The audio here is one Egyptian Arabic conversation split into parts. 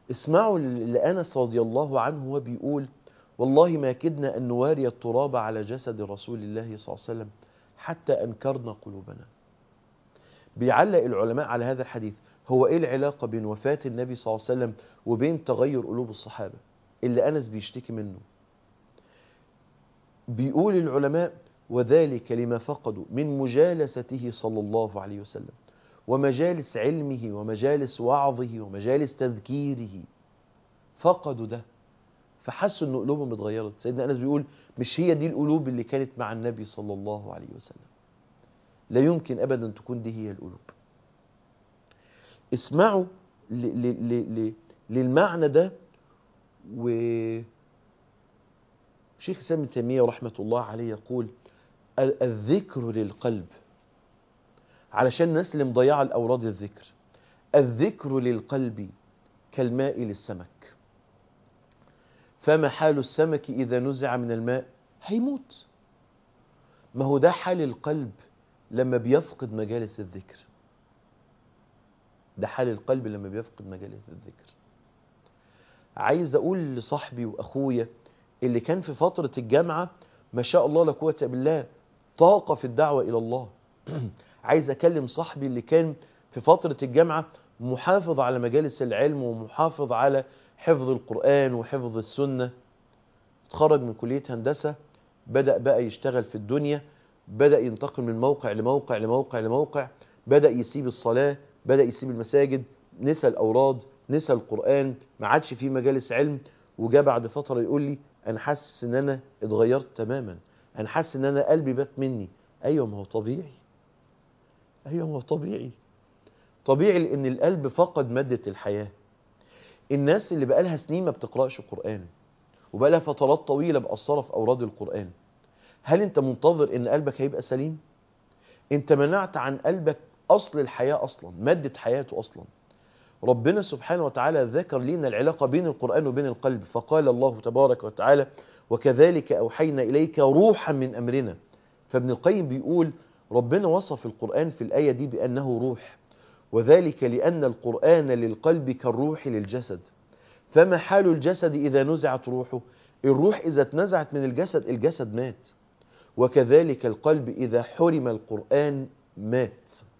اسمعوا لأنس رضي الله عنه هو بيقول والله ما كدنا أن نواري التراب على جسد رسول الله صلى الله عليه وسلم حتى أنكرنا قلوبنا بيعلق العلماء على هذا الحديث هو إيه العلاقة بين وفاة النبي صلى الله عليه وسلم وبين تغير قلوب الصحابة اللي أنس بيشتكي منه بيقول العلماء وذلك لما فقدوا من مجالسته صلى الله عليه وسلم ومجالس علمه ومجالس وعظه ومجالس تذكيره فقدوا ده فحسوا ان قلوبهم اتغيرت سيدنا انس بيقول مش هي دي القلوب اللي كانت مع النبي صلى الله عليه وسلم لا يمكن ابدا تكون دي هي القلوب اسمعوا ل ل ل ل للمعنى ده و شيخ سامي تيميه رحمه الله عليه يقول الذكر للقلب علشان الناس اللي مضيعه الاوراد الذكر الذكر للقلب كالماء للسمك فما حال السمك اذا نزع من الماء هيموت ما هو ده حال القلب لما بيفقد مجالس الذكر ده حال القلب لما بيفقد مجالس الذكر عايز اقول لصاحبي واخويا اللي كان في فترة الجامعة ما شاء الله لا قوة بالله طاقة في الدعوة إلى الله عايز أكلم صاحبي اللي كان في فترة الجامعة محافظ على مجالس العلم ومحافظ على حفظ القرآن وحفظ السنة اتخرج من كلية هندسة بدأ بقى يشتغل في الدنيا بدأ ينتقل من موقع لموقع لموقع لموقع بدأ يسيب الصلاة بدأ يسيب المساجد نسى الأوراد نسى القرآن ما عادش فيه مجالس علم وجاء بعد فترة يقول لي أنا حاسس إن أنا اتغيرت تماما أنا حاسس إن أنا قلبي بات مني أيوة ما هو طبيعي أيوة ما هو طبيعي طبيعي لأن القلب فقد مادة الحياة الناس اللي بقالها سنين ما بتقرأش قرآن وبقالها فترات طويلة مقصرة في أوراد القرآن هل أنت منتظر إن قلبك هيبقى سليم؟ أنت منعت عن قلبك أصل الحياة أصلا مادة حياته أصلا ربنا سبحانه وتعالى ذكر لنا العلاقة بين القرآن وبين القلب فقال الله تبارك وتعالى وكذلك أوحينا إليك روحا من أمرنا فابن القيم بيقول ربنا وصف القرآن في الآية دي بأنه روح وذلك لأن القرآن للقلب كالروح للجسد فما حال الجسد إذا نزعت روحه الروح إذا اتنزعت من الجسد الجسد مات وكذلك القلب إذا حرم القرآن مات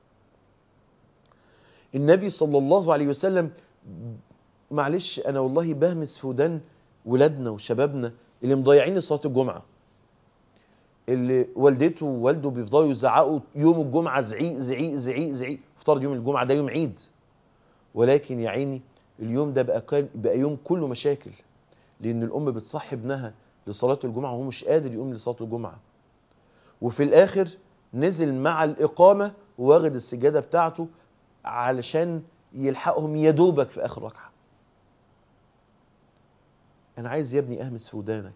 النبي صلى الله عليه وسلم معلش أنا والله بهمس في ودان ولادنا وشبابنا اللي مضيعين صلاة الجمعة اللي والدته ووالده بيفضلوا يزعقوا يوم الجمعة زعيق زعيق زعيق زعيق افترض يوم الجمعة ده يوم عيد ولكن يا عيني اليوم ده بقى, كان بقى يوم كله مشاكل لأن الأم بتصحي ابنها لصلاة الجمعة وهو مش قادر يقوم لصلاة الجمعة وفي الآخر نزل مع الإقامة واخد السجادة بتاعته علشان يلحقهم يدوبك في آخر ركعة أنا عايز يا ابني أهمس في ودانك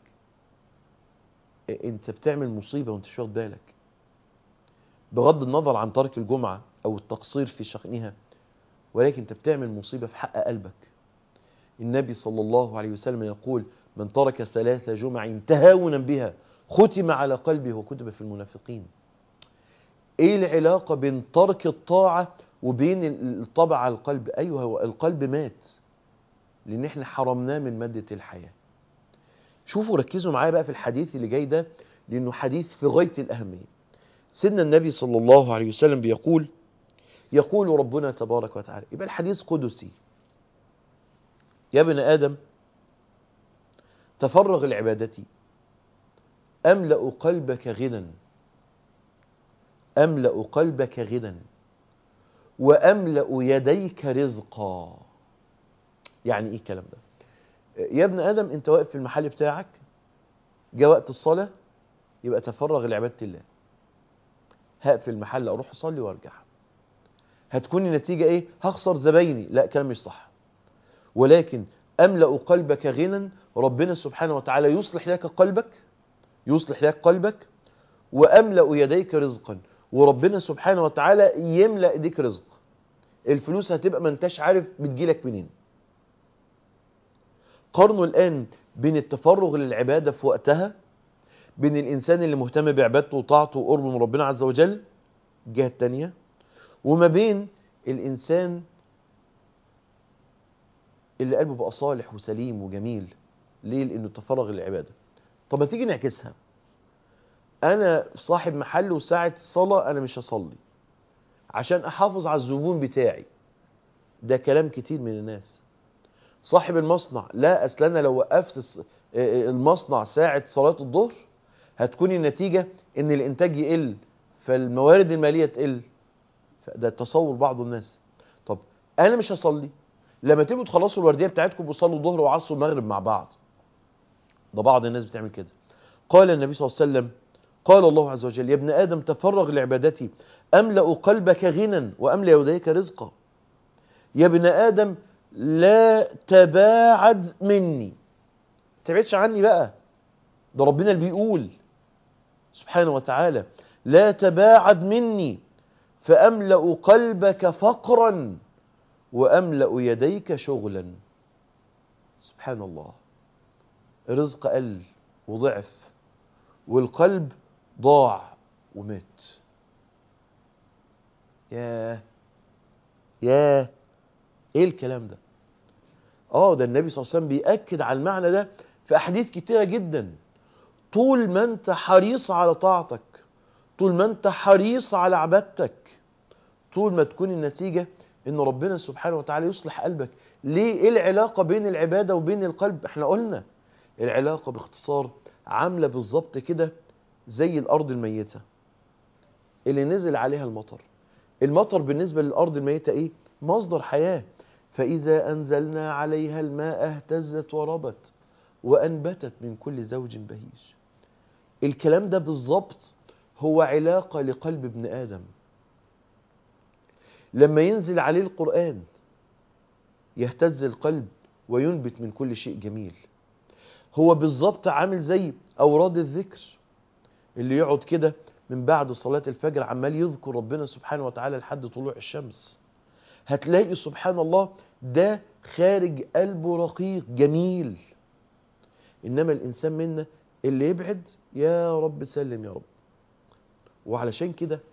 أنت بتعمل مصيبة وأنت مش واخد بالك بغض النظر عن ترك الجمعة أو التقصير في شأنها ولكن أنت بتعمل مصيبة في حق قلبك النبي صلى الله عليه وسلم يقول من ترك ثلاث جمع تهاونا بها ختم على قلبه وكتب في المنافقين ايه العلاقة بين ترك الطاعة وبين الطبع على القلب ايوه هو القلب مات لان احنا حرمناه من مادة الحياة شوفوا ركزوا معايا بقى في الحديث اللي جاي ده لانه حديث في غاية الاهمية سيدنا النبي صلى الله عليه وسلم بيقول يقول ربنا تبارك وتعالى يبقى الحديث قدسي يا ابن آدم تفرغ لعبادتي أملأ قلبك غنى أملأ قلبك غنى وأملأ يديك رزقا يعني إيه الكلام ده يا ابن آدم أنت واقف في المحل بتاعك جاء وقت الصلاة يبقى تفرغ لعبادة الله هقفل المحل أروح أصلي وأرجع هتكون النتيجة إيه هخسر زبايني لا كلام مش صح ولكن أملأ قلبك غنى ربنا سبحانه وتعالى يصلح لك قلبك يصلح لك قلبك وأملأ يديك رزقا وربنا سبحانه وتعالى يملأ ايديك رزق الفلوس هتبقى ما انتش عارف بتجيلك منين قارنوا الآن بين التفرغ للعبادة في وقتها بين الإنسان اللي مهتم بعبادته وطاعته وقربه من ربنا عز وجل الجهة التانية وما بين الإنسان اللي قلبه بقى صالح وسليم وجميل ليه لانه تفرغ للعباده طب ما تيجي نعكسها انا صاحب محل وساعه الصلاه انا مش هصلي عشان احافظ على الزبون بتاعي ده كلام كتير من الناس صاحب المصنع لا اصل انا لو وقفت الص- المصنع ساعه صلاه الظهر هتكون النتيجه ان الانتاج يقل فالموارد الماليه تقل ده تصور بعض الناس طب انا مش هصلي لما تبقوا تخلصوا الورديه بتاعتكم وصلوا الظهر وعصر ومغرب مع بعض ده بعض الناس بتعمل كده قال النبي صلى الله عليه وسلم قال الله عز وجل يا ابن ادم تفرغ لعبادتي املا قلبك غنى واملا يديك رزقا يا ابن ادم لا تباعد مني ما تبعدش عني بقى ده ربنا اللي بيقول سبحانه وتعالى لا تباعد مني فاملا قلبك فقرا واملا يديك شغلا سبحان الله رزق قل وضعف والقلب ضاع ومات ياه ياه ايه الكلام ده اه ده النبي صلى الله عليه وسلم بيأكد على المعنى ده في احاديث كتيرة جدا طول ما انت حريص على طاعتك طول ما انت حريص على عبادتك طول ما تكون النتيجة ان ربنا سبحانه وتعالى يصلح قلبك ليه ايه العلاقة بين العبادة وبين القلب احنا قلنا العلاقة باختصار عاملة بالظبط كده زي الارض الميتة اللي نزل عليها المطر المطر بالنسبة للارض الميتة ايه مصدر حياة فإذا أنزلنا عليها الماء اهتزت وربت وأنبتت من كل زوج بهيج الكلام ده بالظبط هو علاقة لقلب ابن آدم لما ينزل عليه القرآن يهتز القلب وينبت من كل شيء جميل هو بالظبط عامل زي أوراد الذكر اللي يقعد كده من بعد صلاة الفجر عمال يذكر ربنا سبحانه وتعالى لحد طلوع الشمس هتلاقي سبحان الله ده خارج قلبه رقيق جميل إنما الإنسان منا اللي يبعد يا رب سلم يا رب وعلشان كده